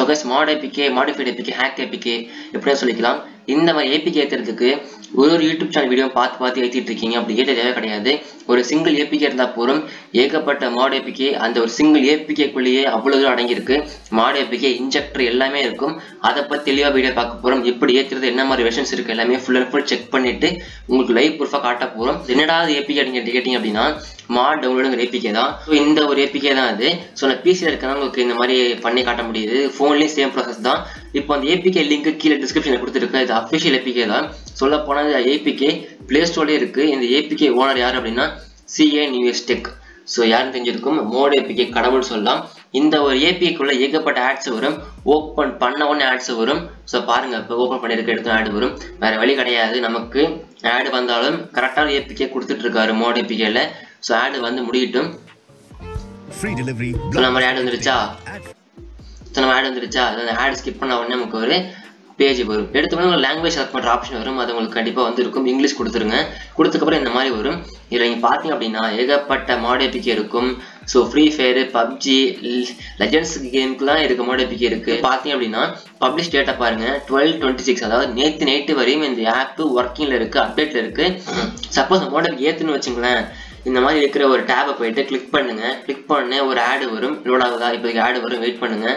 Guys mod APK modified APK hack APK எப்படியும் சொல்லிக்கலாம் இந்த மாதிரி ஏபிகே ஏற்றுறதுக்கு ஒரு ஒரு யூடியூப் சேனல் வீடியோ பார்த்து பார்த்து ஏற்றிட்டு இருக்கீங்க அப்படி ஏற்ற தேவை கிடையாது ஒரு சிங்கிள் ஏபிகே இருந்தால் போதும் ஏகப்பட்ட மாட் ஏபிகே அந்த ஒரு சிங்கிள் ஏபிகேக்குள்ளேயே அவ்வளோ தூரம் அடங்கியிருக்கு மாட் ஏபிகே இன்ஜெக்டர் எல்லாமே இருக்கும் அதை பற்றி தெளிவாக வீடியோ பார்க்க போகிறோம் எப்படி ஏற்றுறது என்ன மாதிரி வெர்ஷன்ஸ் இருக்குது எல்லாமே ஃபுல் அண்ட் ஃபுல் செக் பண்ணிட்டு உங்களுக்கு லைவ் ப்ரூஃபாக காட்ட போகிறோம் என்னடா ஏபிகே அப்படிங்கிற கேட்டிங்க அப்படின்னா மாட் டவுன்லோடுங்கிற ஏபிகே தான் ஸோ இந்த ஒரு ஏபிகே தான் அது ஸோ நான் பிசியில் இருக்கிறவங்களுக்கு இந்த மாதிரி பண்ணி காட்ட முடியுது ஃபோன்லேயும் சேம் ப்ராசஸ் தான் இப்போ அந்த ஏபிகே லிங்க் கீழே டிஸ்கிரிப்ஷனில் கொடுத்துருக்கு இது அஃபிஷியல் ஏபிகே தான் சொல்ல போனால் ஏபிகே ப்ளே ஸ்டோர்லேயே இருக்குது இந்த ஏபிகே ஓனர் யார் அப்படின்னா சிஏ நியூஎஸ் டெக் ஸோ யாரும் தெரிஞ்சிருக்கும் மோட் ஏபிகே கடவுள் சொல்லலாம் இந்த ஒரு ஏபிக்குள்ள ஏகப்பட்ட ஆட்ஸ் வரும் ஓப்பன் பண்ண உடனே ஆட்ஸ் வரும் ஸோ பாருங்க இப்போ ஓப்பன் பண்ணிருக்க எடுத்து ஆடு வரும் வேற வழி கிடையாது நமக்கு ஆடு வந்தாலும் கரெக்டான ஏபிகே கொடுத்துட்டு இருக்காரு மோட் ஏபிகேல ஸோ ஆடு வந்து முடியட்டும் Free delivery. ஸோ நம்ம ஆடு வந்துருச்சா Ad ஸோ நம்ம ஆட் வந்துருச்சா அந்த ஆட் ஸ்கிப் பண்ண உடனே நமக்கு ஒரு பேஜ் வரும் எடுத்த உடனே உங்களுக்கு லாங்குவேஜ் செலக்ட் பண்ணுற ஆப்ஷன் வரும் அது உங்களுக்கு கண்டிப்பாக வந்து இருக்கும் இங்கிலீஷ் கொடுத்துருங்க கொடுத்ததுக்கப்புறம் இந்த மாதிரி வரும் இதில் நீங்கள் பார்த்தீங்க அப்படின்னா ஏகப்பட்ட மாடேபிக்கே இருக்கும் so free fire PUBG legends கேமுக்குலாம் இருக்க மாடேபிக்கே இருக்குது பார்த்தீங்க அப்படின்னா பப்ளிஷ் டேட்டா பாருங்க டுவெல் டுவெண்ட்டி சிக்ஸ் அதாவது நேற்று நைட்டு வரையும் இந்த ஆப் ஒர்க்கிங்கில் இருக்குது அப்டேட்டில் இருக்குது சப்போஸ் மாடேபிக் ஏற்றுன்னு வச்சுங்களேன் இந்த மாதிரி இருக்கிற ஒரு டேபை போயிட்டு கிளிக் பண்ணுங்க கிளிக் பண்ண ஒரு ஆடு வரும் லோட் ஆகுதா இப்போதைக்கு ஆடு வரும் வெயிட் பண்ணுங்க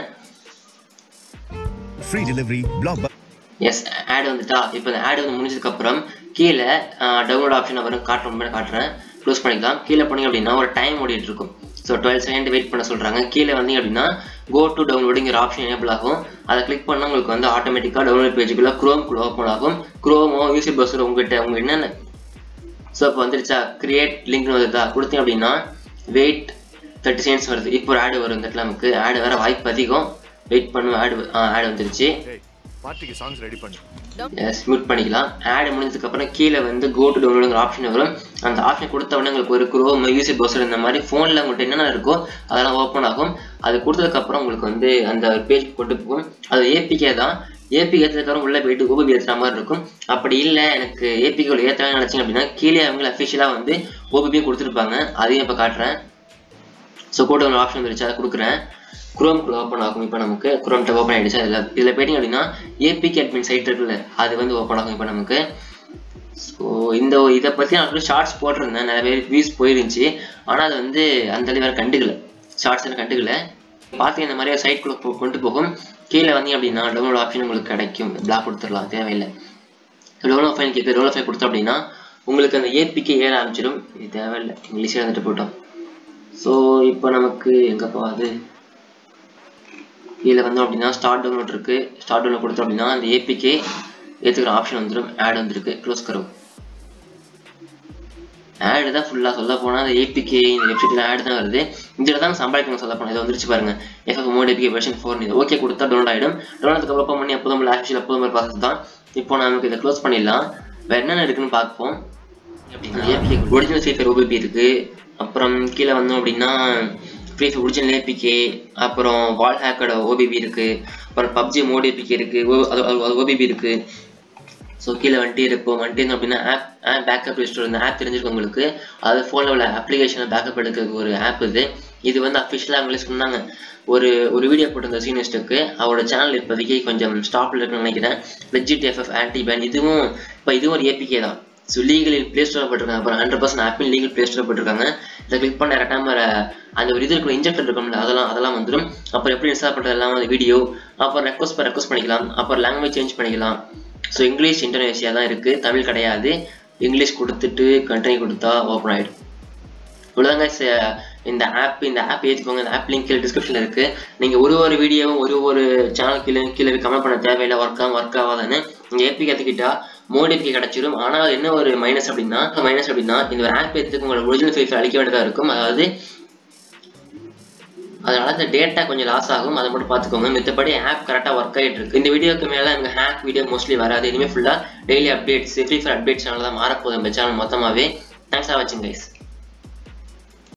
free delivery. Block bu- yes ad வந்துட்டா இப்போ இந்த ஆட் வந்து முடிஞ்சதுக்கு அப்புறம் கீழே டவுன்லோட் ஆப்ஷன் வரும் காட்டுற மாதிரி காட்டுறேன் க்ளோஸ் பண்ணிக்கலாம் கீழே போனீங்க அப்படின்னா ஒரு டைம் ஓடிட்டு இருக்கும் ஸோ டுவெல் செகண்ட் வெயிட் பண்ண சொல்கிறாங்க கீழே வந்தீங்க அப்படின்னா கோ டு டவுன்லோடுங்கிற ஆப்ஷன் எனேபிள் ஆகும் அதை கிளிக் பண்ணால் உங்களுக்கு வந்து ஆட்டோமேட்டிக்காக டவுன்லோட் பேஜுக்குள்ள க்ரோம் குள்ள ஓப்பன் ஆகும் க்ரோமோ யூசி பஸ்ஸில் உங்ககிட்ட உங்க என்னென்ன ஸோ இப்போ வந்துருச்சா கிரியேட் லிங்க்னு வருதா கொடுத்தீங்க அப்படின்னா வெயிட் தேர்ட்டி செகண்ட்ஸ் வருது இப்போ ஒரு ஆடு வரும் இந்த இடத்துல நமக்கு ஆடு வர வாய்ப்பு அதிகம் வெயிட் பண்ணும் ஆடு ஆடு வந்துருச்சு டேய் பார்ட்டிக்கு சாங்ஸ் ரெடி பண்ணு எஸ் மியூட் பண்ணிக்கலாம் ஆட் முடிஞ்சதுக்கு அப்புறம் கீழே வந்து கோ டு டவுன்லோடுங்கிற ஆப்ஷன் வரும் அந்த ஆப்ஷன் கொடுத்த உடனே உங்களுக்கு ஒரு குரோம் யூசி பஸ்ஸர் இந்த மாதிரி ஃபோனில் உங்கள்கிட்ட என்னென்ன இருக்கோ அதெல்லாம் ஓப்பன் ஆகும் அது கொடுத்ததுக்கப்புறம் உங்களுக்கு வந்து அந்த பேஜ் கொண்டு போகும் அது ஏபிகே தான் ஏபி ஏற்றதுக்கப்புறம் உள்ள போயிட்டு ஓபிபி ஏற்றுற மாதிரி இருக்கும் அப்படி இல்லை எனக்கு ஏபிகே ஏற்றலாம்னு நினச்சிங்க அப்படின்னா கீழே அவங்க அஃபிஷியலாக வந்து ஓபிபி கொடுத்துருப்பாங்க அதையும் இப்போ காட்டுறேன் ஸோ கூட ஒரு ஆப்ஷன் வந்துருச்சு அதை கொடுக்குறேன் குரோம் ஓப்பன் ஆகும் இப்போ நமக்கு குரோம் டேப் ஓப்பன் ஆயிடுச்சு அதில் இதில் போயிட்டீங்க அப்படின்னா ஏபிகே அட்மின் சைட் இருக்குல்ல அது வந்து ஓப்பன் ஆகும் இப்போ நமக்கு ஸோ இந்த இதை பற்றி நான் ஆல்ரெடி ஷார்ட்ஸ் போட்டிருந்தேன் நிறைய பேர் வியூஸ் போயிருந்துச்சு ஆனால் அது வந்து அந்த அளவு வேறு கண்டுக்கல ஷார்ட்ஸ் எல்லாம் கண்டுக்கல பார்த்து இந்த மாதிரி சைட்குள்ளே போ கொண்டு போகும் கீழே வந்தீங்க அப்படின்னா டவுன்லோட் ஆப்ஷன் உங்களுக்கு கிடைக்கும் பிளாக் கொடுத்துடலாம் தேவையில்லை டவுன்லோட் ஃபைல் கேட்கு டவுன்லோட் ஃபைல் கொடுத்தோம் அப்படின்னா உங்களுக்கு அந்த ஏபிகே ஏற ஆரம்பிச்சிடும் இது தேவையில்லை இங்கிலீஷே வந்துட்டு போட்டோம் ஸோ இப்போ நமக்கு எங்கப்பா அது கீழே வந்தோம் அப்படின்னா ஸ்டார்ட் டவுன்லோட் இருக்கு ஸ்டார்ட் டவுன்லோட் கொடுத்தோம் அப்படின்னா அந்த ஏபிகே ஏற்றுக்கிற ஆப்ஷன் வந்துடும் ஆட் வந்திருக்கு க்ளோஸ் கரும் ஆடு தான் ஃபுல்லாக சொல்ல போனால் அந்த ஏபிகே இந்த வெப்சைட்டில் ஆடு தான் வருது இதில் தான் சம்பாதிக்கணும் சொல்ல போனால் இது வந்துருச்சு பாருங்க FF mod APK version four இது ஓகே கொடுத்தா டவுன்லோட் ஆகிடும் டவுன்லோட் ஓப்பன் பண்ணி எப்போதும் ஆஃபிஷியல் எப்போதும் ப்ராசஸ் தான் இப்போ நமக்கு இதை க்ளோஸ் பண்ணிடலாம் வேறு என்னென்ன இருக்குன்னு பார்ப்போம் அப்படின்னா ஏபிகே ஒரிஜினல் சேஃபர் ஓபிபி இருக்கு அப்புறம் கீழே வந்தோம் அப்படின்னா ஃப்ரீ ஃபயர் ஒரிஜினல் ஏபிகே அப்புறம் வால் ஹேக்கோட ஓபிபி இருக்கு அப்புறம் பப்ஜி மோட் ஏபிகே இருக்கு ஓ- அது அது ஓபிபி இருக்கு ஸோ கீழே வந்துட்டு இருக்கும் வந்துட்டு இருந்தோம் அப்படின்னா ஆப் ஆப் பேக்கப் ஸ்டோர் இந்த ஆப் தெரிஞ்சிருக்கும் உங்களுக்கு அது ஃபோனில் உள்ள அப்ளிகேஷனை பேக்கப் எடுக்கிறதுக்கு ஒரு ஆப் இது இது வந்து அஃபிஷியலாக அவங்களே சொன்னாங்க ஒரு ஒரு வீடியோ போட்டிருந்த சீனியஸ்ட்டுக்கு அவரோட சேனல் இப்போதைக்கு கொஞ்சம் ஸ்டாப்பில் இருக்குன்னு நினைக்கிறேன் லெஜிட் எஃப்எஃப் ஆன்டி பேன் இதுவும் இப்போ இதுவும் ஒரு ஏபிகே தான் ஸோ லீகல் ப்ளே ஸ்டோரில் போட்டிருக்காங்க அப்புறம் hundred percent apple legal play ஸ்டோரில் போட்டிருக்காங்க இதை கிளிக் பண்ண டேரெக்டாக வர அந்த ஒரு இது இருக்கிற இன்ஜெக்டர் இருக்கும்ல அதெல்லாம் அதெல்லாம் வந்துடும் அப்புறம் எப்படி இன்ஸ்டால் பண்ணுறது எல்லாம் அந்த வீடியோ அப்புறம் ரெக்வஸ்ட் ரெக்வஸ்ட் பண்ணிக்கலாம் அப்புறம் லாங்குவேஜ் சேஞ்ச் பண்ணிக்கலாம் ஸோ இங்கிலீஷ் இந்தோனேஷியா தான் இருக்குது தமிழ் கிடையாது இங்கிலீஷ் கொடுத்துட்டு கண்டினியூ கொடுத்தா ஓப்பன் ஆகிடும் இவ்வளோதாங்க ச- இந்த ஆப் இந்த ஆப் ஏற்றுக்கோங்க இந்த ஆப் லிங்க் கீழே டிஸ்கிரிப்ஷனில் இருக்குது நீங்கள் ஒரு ஒரு வீடியோவும் ஒரு ஒரு சேனல் கீழே கீழே கமெண்ட் பண்ண தேவையில்லை ஒர்க் ஆகும் ஒர்க் ஆகாதுன்னு நீங்கள் ஏபி கற்றுக்கிட்டா மோடிபிக்கு கிடச்சிரும் ஆனால் என்ன ஒரு மைனஸ் அப்படின்னா மைனஸ் அப்படின்னா இந்த ஒரு ஆப் ஏற்றுக்கு உங்களோட ஒரிஜினல் ஃபைல் அழிக்க வேண்டியதாக இருக்கும் அதாவது அதனால இந்த டேட்டா கொஞ்சம் லாஸ் ஆகும் அதை மட்டும் பார்த்துக்கோங்க மித்தபடி ஆப் கரெக்டாக ஒர்க் ஆகிட்டு இருக்கு இந்த வீடியோக்கு மேலே எங்கள் ஹேக் வீடியோ மோஸ்ட்லி வராது இனிமேல் ஃபுல்லாக daily updates free fire updates channel தான் மாறப்போகுது நம்ம சேனல் மொத்தமாகவே தேங்க்ஸ் ஃபார் வாட்சிங் கைஸ்